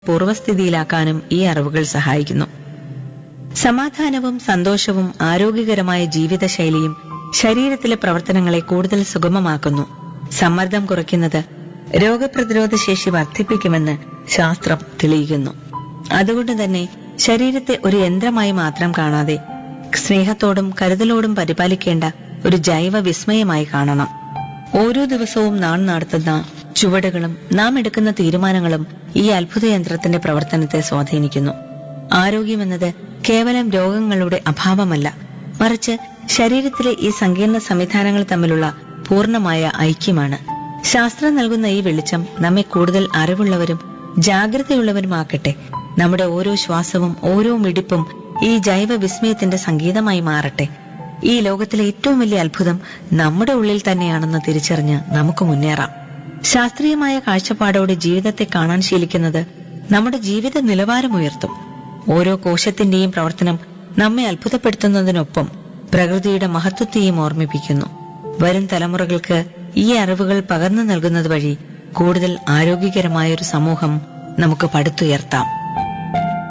പൂർവ്വസ്ഥിതിയിലാക്കാനും ഈ അറിവുകൾ സഹായിക്കുന്നു സമാധാനവും സന്തോഷവും ആരോഗ്യകരമായ ജീവിതശൈലിയും ശരീരത്തിലെ പ്രവർത്തനങ്ങളെ കൂടുതൽ സുഗമമാക്കുന്നു സമ്മർദ്ദം കുറയ്ക്കുന്നത് രോഗപ്രതിരോധ ശേഷി വർദ്ധിപ്പിക്കുമെന്ന് ശാസ്ത്രം തെളിയിക്കുന്നു അതുകൊണ്ട് തന്നെ ശരീരത്തെ ഒരു യന്ത്രമായി മാത്രം കാണാതെ സ്നേഹത്തോടും കരുതലോടും പരിപാലിക്കേണ്ട ഒരു ജൈവ വിസ്മയമായി കാണണം ഓരോ ദിവസവും നാം നടത്തുന്ന ചുവടുകളും നാം എടുക്കുന്ന തീരുമാനങ്ങളും ഈ അത്ഭുത യന്ത്രത്തിന്റെ പ്രവർത്തനത്തെ സ്വാധീനിക്കുന്നു ആരോഗ്യമെന്നത് കേവലം രോഗങ്ങളുടെ അഭാവമല്ല മറിച്ച് ശരീരത്തിലെ ഈ സങ്കീർണ സംവിധാനങ്ങൾ തമ്മിലുള്ള പൂർണ്ണമായ ഐക്യമാണ് ശാസ്ത്രം നൽകുന്ന ഈ വെളിച്ചം നമ്മെ കൂടുതൽ അറിവുള്ളവരും ജാഗ്രതയുള്ളവരുമാക്കട്ടെ നമ്മുടെ ഓരോ ശ്വാസവും ഓരോ മിടിപ്പും ഈ ജൈവ വിസ്മയത്തിന്റെ സംഗീതമായി മാറട്ടെ ഈ ലോകത്തിലെ ഏറ്റവും വലിയ അത്ഭുതം നമ്മുടെ ഉള്ളിൽ തന്നെയാണെന്ന് തിരിച്ചറിഞ്ഞ് നമുക്ക് മുന്നേറാം ശാസ്ത്രീയമായ കാഴ്ചപ്പാടോടെ ജീവിതത്തെ കാണാൻ ശീലിക്കുന്നത് നമ്മുടെ ജീവിത നിലവാരം ഉയർത്തും ഓരോ കോശത്തിന്റെയും പ്രവർത്തനം നമ്മെ അത്ഭുതപ്പെടുത്തുന്നതിനൊപ്പം പ്രകൃതിയുടെ മഹത്വത്തെയും ഓർമ്മിപ്പിക്കുന്നു വരും തലമുറകൾക്ക് ഈ അറിവുകൾ പകർന്നു നൽകുന്നത് വഴി കൂടുതൽ ആരോഗ്യകരമായ ഒരു സമൂഹം നമുക്ക് പടുത്തുയർത്താം